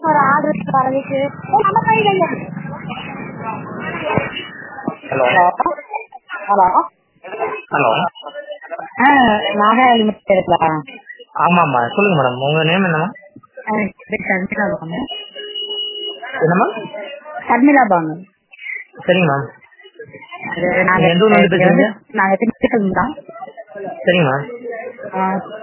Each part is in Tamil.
ஒரு ஆர்டர் வரதுக்கு நம்ம கையில ஹலோ ஹலோ ஹலோ நாகா லிமிட் இருக்கலாம் ஆமாம்மா சொல்லுங்க மேடம் உங்க நேம் என்னம்மா சர்மிளா பாங்க என்னம்மா சர்மிளா பாங்க சரிங்க மேம் அது நீங்க நாங்க எந்த ஊர்ல இருந்து பேசுறீங்க? நாங்க திண்டுக்கல் தான் சரிங்க மேம் ஆ,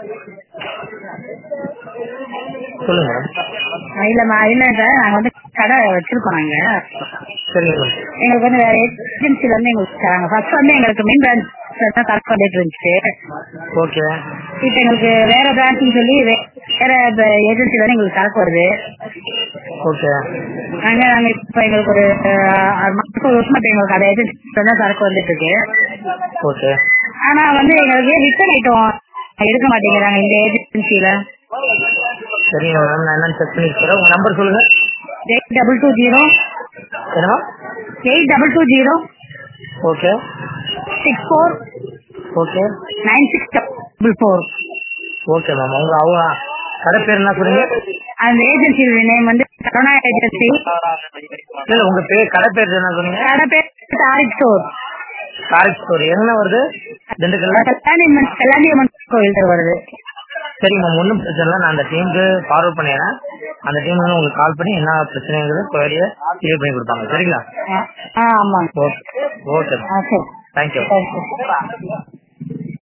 சொல்லுங்க மேடம் இல்லம்மா இல்ல சார் நாங்க வந்து கடை வச்சிருக்கோம் நாங்க சரிங்க மேம் எங்களுக்கு வந்து வேற ஏஜென்சில இருந்து எங்களுக்கு தராங்க ஃபர்ஸ்ட் வந்து எங்களுக்கு மெயின் பிரான்ச் தான் கரெக்ட் பண்ணிட்டு இருந்துச்சு ஓகே இப்ப எங்களுக்கு வேற பிரான்ச்னு சொல்லி வே- வேற ஏஜென்சில இருந்து எங்களுக்கு சரக்கு வருது ஓகே நாங்க நாங்க இப்ப எங்களுக்கு ஒரு அஹ், ஆறு மாசம் ஒரு வருஷமா இப்ப எங்களுக்கு அந்த ஏஜென்சில தான் சரக்கு வந்துட்டு இருக்கு ஓகே ஆனா வந்து எங்களுக்கு ரிட்டர்ன் ஐட்டம் எடுக்க மாட்டேங்கிறாங்க இந்த ஏஜென்சில சரிங்க மேம் நான் என்னன்னு செக் பண்ணி தரேன் உங்க நம்பர் சொல்லுங்க எயிட் டபுள் டூ ஜீரோ என்னம்மா eight double two zero okay six four okay nine six double four okay ma'am உங்க அவங்க கடை பேர் என்ன சொல்றீங்க அந்த ஏஜென்சி நேம் வந்து கரோனா ஏஜென்சி இல்ல உங்க பேர் கடை பேர் என்ன சொன்னீங்க கடை பேர் தாரிக் ஸ்டோர் காரிக் ஸ்டோர் என்ன வருது திண்டுக்கல்ல கல்யாணி கல்யாணியம்மன் கோயில் தெரு வருது சரி மேம் ஒன்றும் பிரச்சனை இல்லை நான் அந்த டீமுக்கு ஃபார்வர்ட் பண்ணிடுறேன் அந்த டீம் வந்து உங்களுக்கு கால் பண்ணி என்ன பிரச்சனைங்கிறது குறைய கிளியர் பண்ணி கொடுப்பாங்க சரிங்களா ஆ ஆமாங்க ஓகே ஓகே ஆ சரி தேங்க்யூ சரி சரி